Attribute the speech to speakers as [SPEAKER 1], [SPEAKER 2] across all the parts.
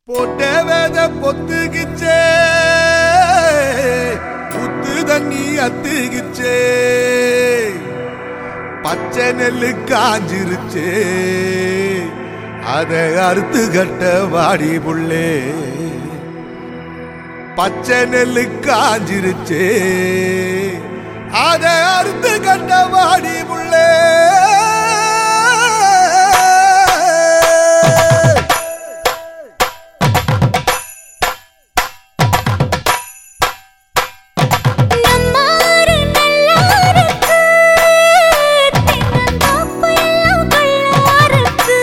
[SPEAKER 1] போட்ட வேத பொத்துகிச்சே புத்து தண்ணி அத்துகிச்சே பச்சை நெல்லு காஞ்சிருச்சே அதை அறுத்து கட்ட வாடி புள்ளே பச்சை நெல்லு காஞ்சிருச்சே அதை அறுத்து கட்ட வாடி புள்ளே
[SPEAKER 2] நம்மாரு நல்லாருக்கு தென்னந்தோப்பு எல்லாம் கள்ளாருக்கு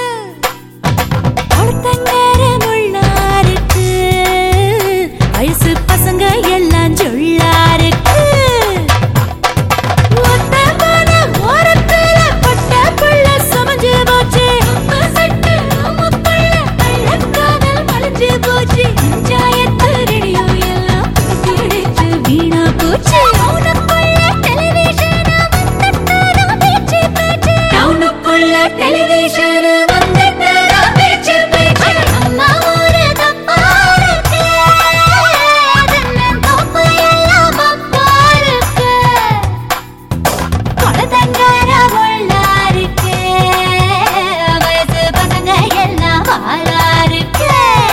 [SPEAKER 2] குளத்தங்கர முள்ளாருக்கு வயசு பசங்க எல்லாம் ஜொள்ளாருக்கு ஒத்த மன ஓரத்துல பட்ட புள்ள சமஞ்சு போச்சு சட்டு அம்முக்குள்ள கள்ளக்காதல் மலைஞ்சு போச்சு பஞ்சாயத்து ரேடியோ எல்லாம் பிடிச்சு வீணா போச்சு டவுனுக்குள்ள டெலிவிஷன் வந்துட்டாரா பேச்சு பேச்சு டவுனுக்குள்ள டெலிவிஷன் வந்துட்டாரா பேச்சு பேச்சு அம்மா ஊரு தப்பா இருக்கு அதெல்லாம் தப்பு எல்லாம் அப்பா இருக்கு குளத்தங்கர உள்ளாருக்கு வயசு பசங்க எல்லாம் வாழாருக்கு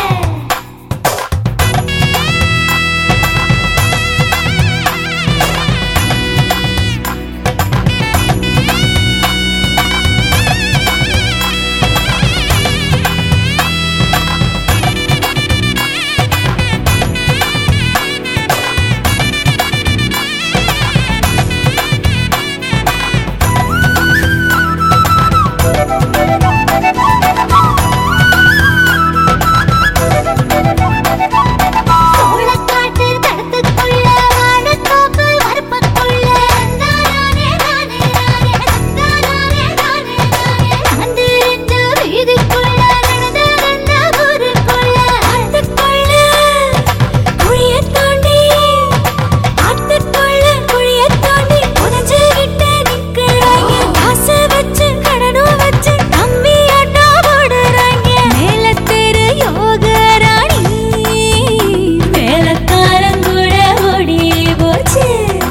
[SPEAKER 2] சோளக்காட்டு தடத்துக்குள்ள வாழைத்தோப்பு வரப்புக்குள்ள நானே நானே நானே நானே நானே நானே அந்திருந்த வீதிக்குள்ள நடந்து வந்த ஊருக்குள்ள ஆத்துக்குள்ள குழிய தாண்டி ஆத்துக்குள்ள குழிய தாண்டி புதஞ்சுகிட்ட நிக்கிறாங்க காசு வச்சு கடனும் வச்சு நம்பி ஆட்டோ போடுறாங்க மேல தெரு யோகராணி மேலக்காரங்கூட ஓடி போச்சு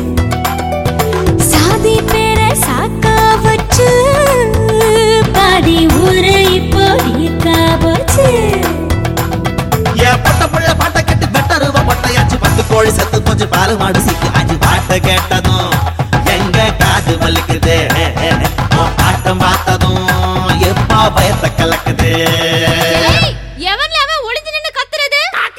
[SPEAKER 2] சாதி பேர சாக்கா வச்சு பாதி ஊரு இப்போ ஈக்கா போச்சு
[SPEAKER 3] என் பொட்ட புள்ள பாட்டை கேட்டு பெட்டருவ பொட்டையாச்சு பத்து கோழி செத்து கொஞ்சம் பால் மாடு சிக்கி அஞ்சு பாட்டை கேட்டதும் எங்க காது வலிக்குது உன் ஆட்டம் பார்த்ததும் எப்பா பயத்தை கலக்குது
[SPEAKER 2] எவன்ல அவன் ஒளிஞ்சு நின்னு கத்துறது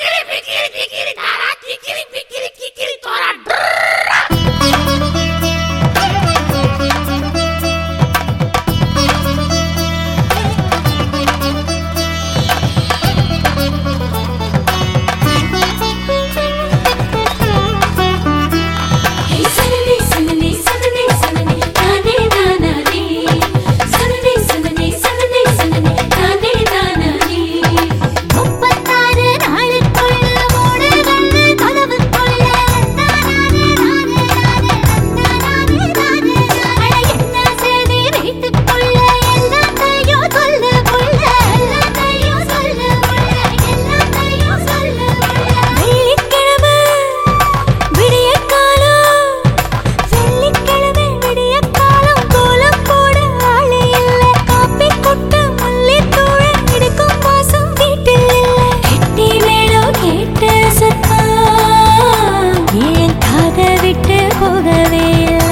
[SPEAKER 2] சனனே சனனே சனனே சனனே நானே நானே சனனே சனனே சனனே சனனே நானே நானே முப்பத்தாறு நாளுக்குள்ள மூடு கண்ணு கதவுக்குள்ள நானே நானே நானே நானே நானே அட என்ன செய்தி வீட்டுக்குள்ள எல்லாத்தையும் சொல்லு புள்ள எல்லாத்தையும் சொல்லு புள்ள எல்லாத்தையும் சொல்லு புள்ள வெள்ளிக்கிழமை விடிய காலம் வெள்ளிக்கிழமை விடிய காலம் கோலம் போட ஆளே இல்ல காப்பி கொட்ட மல்லி தூள எடுக்கும் வாசம் வீட்டில் இல்ல கெட்டி மேளம் கேட்ட சத்தம் ஏன் காத விட்டு போகவே இல்ல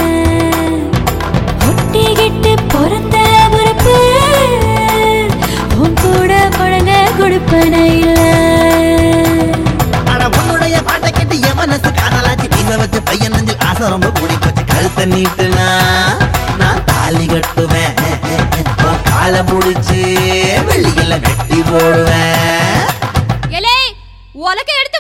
[SPEAKER 2] ஒட்டிக்கிட்டு பிறந்த பொறுப்பு உன் கூட பழங்க கொடுப்பன இல்ல
[SPEAKER 3] ஆனா உன்னுடைய பாட்டை கேட்டு என் மனசு காதலாச்சு பீச வச்ச பையன் நெஞ்சில் ஆசை ரொம்ப கூடி போச்சு கழுத்தை நீட்டுனா நான் தாலி கட்டுவேன் உன் காலை முடிச்சு வெள்ளியில வெட்டி போடுவேன்
[SPEAKER 2] எலே உலக எடுத்து